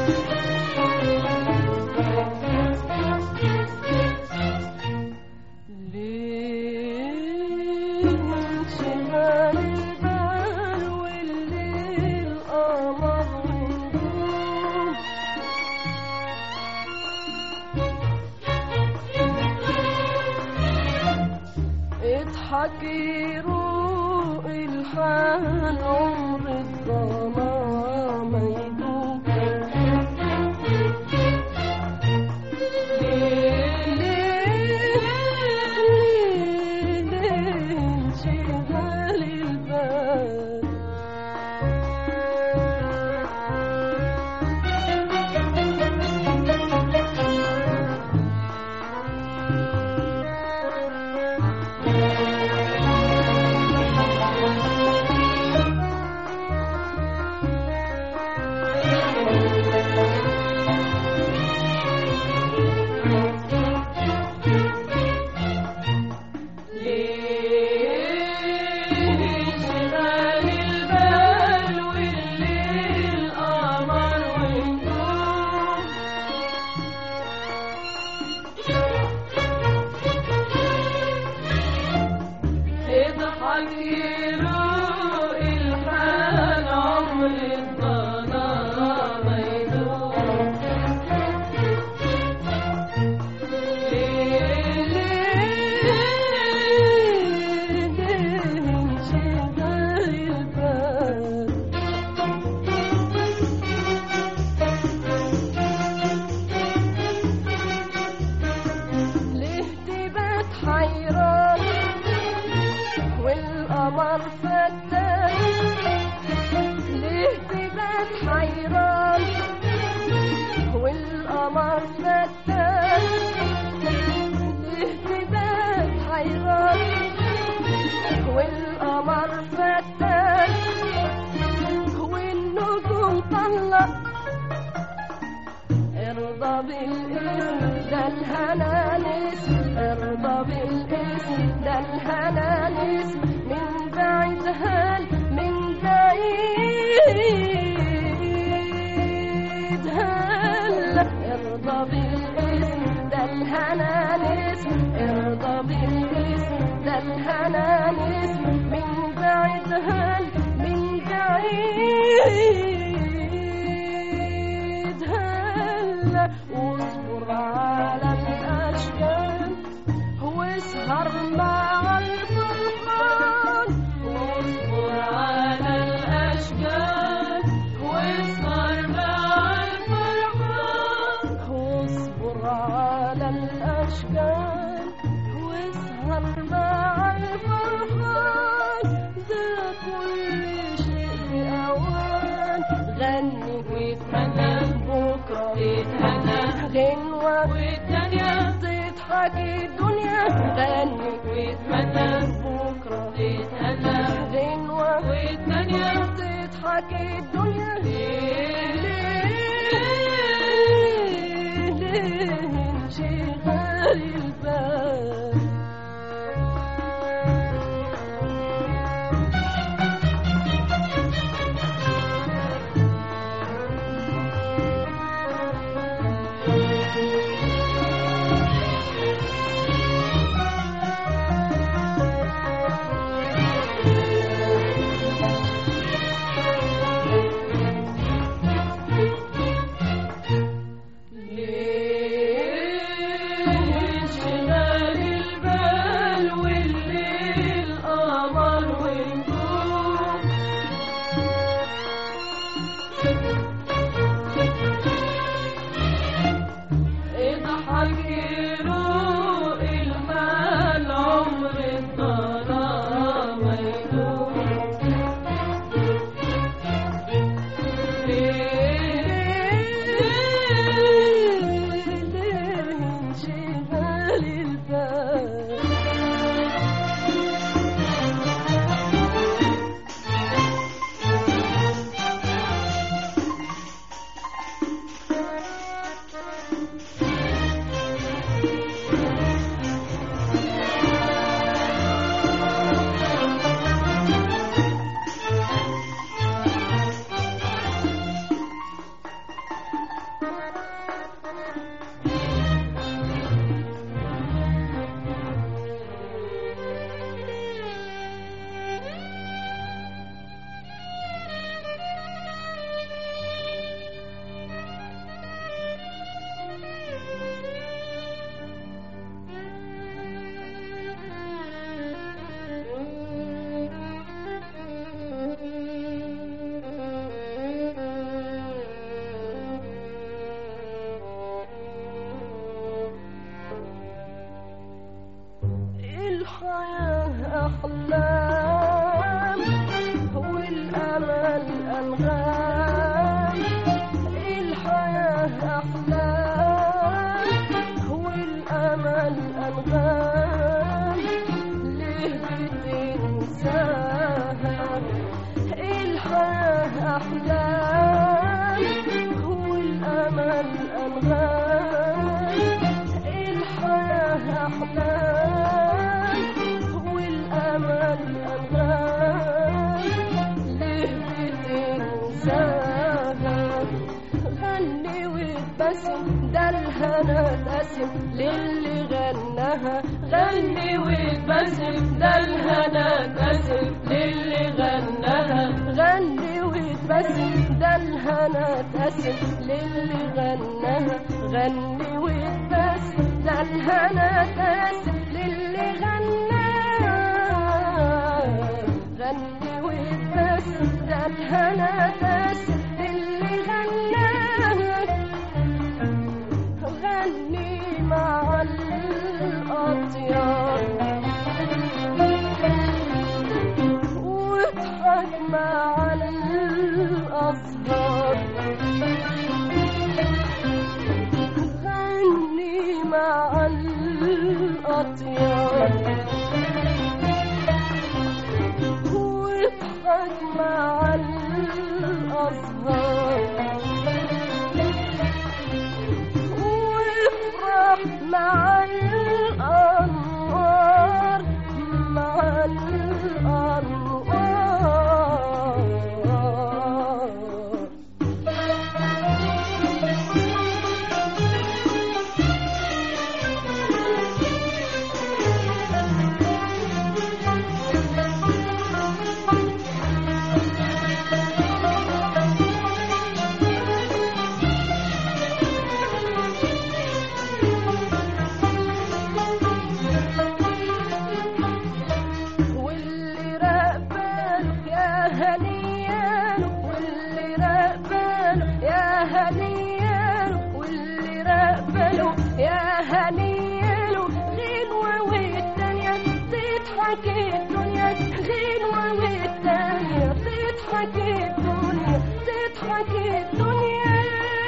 ليه انشغال البال والليل قمر ونجوم اضحكي روق الحال عمر الظلام ما يدوم ليه ليه ليه انشغال البال ليه انشغال البال والليل قمر ونجوم اضحكي روق الحال عمر الظلام ما يدوم ليه ليه ليه انشغال البال ليه تبات حيران والقمر فتان ليه تبات حيران والقمر فتان ليه تبات حيران والقمر فتان والنجوم طلق ارضى بالاسم ده الهنا نسم ارضى بالاسم ده الهنا نسم من بعيد هال من بعيد هال ارضى بالاسم ده الهنا نسم ارضى بالاسم ده الهنا نسم من بعيد هال من بعيد هلا واصبر على الاشكال واسهر مع الفرحان واصبر على الاشكال واسهر مع الفرحان واصبر على الاشكال واسهر مع الفرحان ده كل شيء بأوان غني واتمنى بكرة تتهنى غنوة والدنيا تضحك الدنيا غني واتمنى بكرة تتهنى غنوة والدنيا تضحك الدنيا ليه ليه ليه انشغال البال أحلام والأمل أنغام ليه بتنساها الحياة أحلام والأمل أنغام الحياة أحلام والأمل أنغام ليه بتنساها غني واتبسم ده الهنا تسم للي غناها غني واتبسم ده الهنا تسم للي غناها غني واتبسم ده الهنا تسم للي غناها غني واتبسم ده الهنا تسم للي غناها غني واتبسم ده الهنا تسم للي غناها غني مع الأطيار واضحك مع الأزهار غني مع الأطيار واضحك مع الأزهار وافرح مع الأنوار مع الأنوار واللي رقباله يا هنياله واللي رقباله يا هنياله واللي رقباله يا هنياله غنوة والتانية تضحك الدنيا غنوة والتانية تضحك الدنيا تضحك الدنيا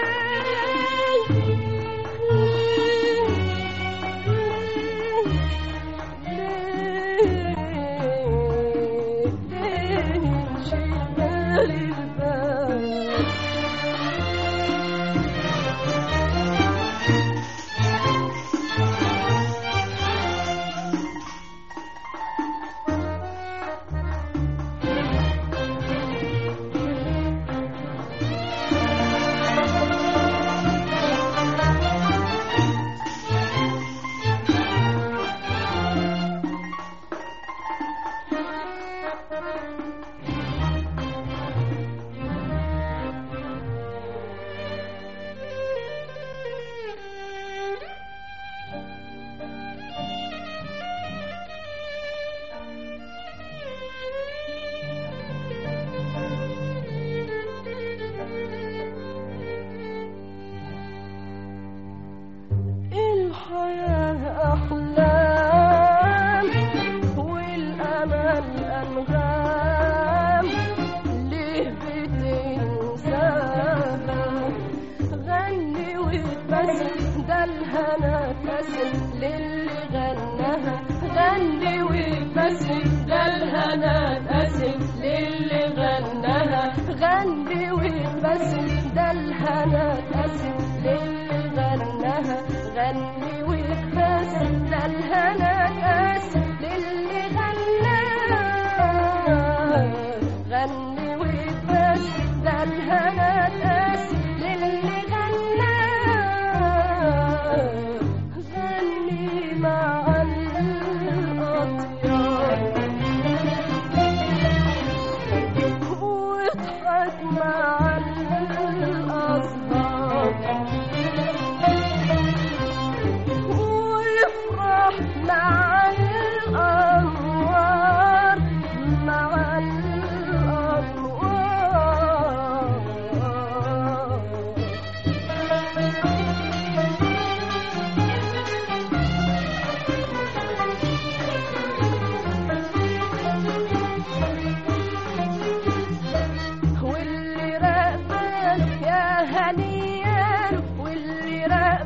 الحياة أحلام والأمل أنغام ليه بتنساها غني واتبسم ده الهنا تسم للي غناها غني واتبسم ده الهنا تسم للي غناها غني واتبسم ده الهنا تسم للي غناها غني واتبسم ده الهنا تسم للي غناها غني واتبسم ده الهنا تسم للي غناها غني مع الأطيار واضحك مع الأزهار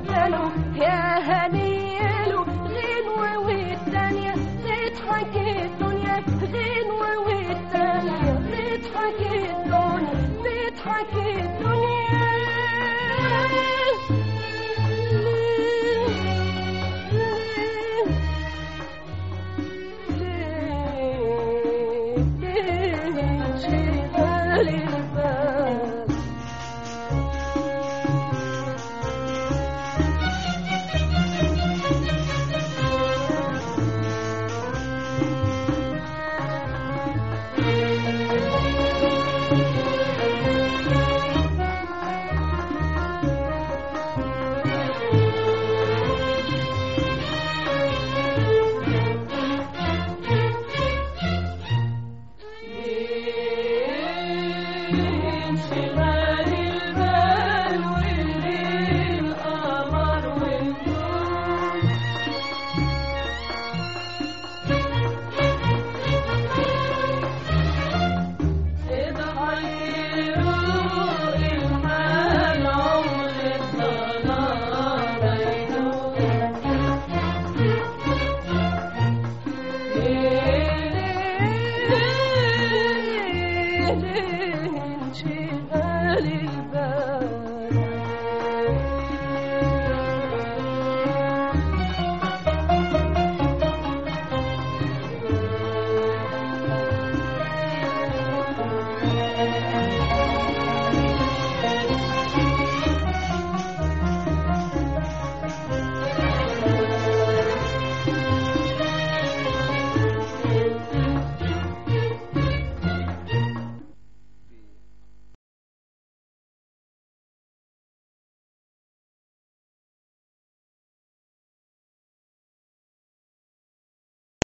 ودانه يا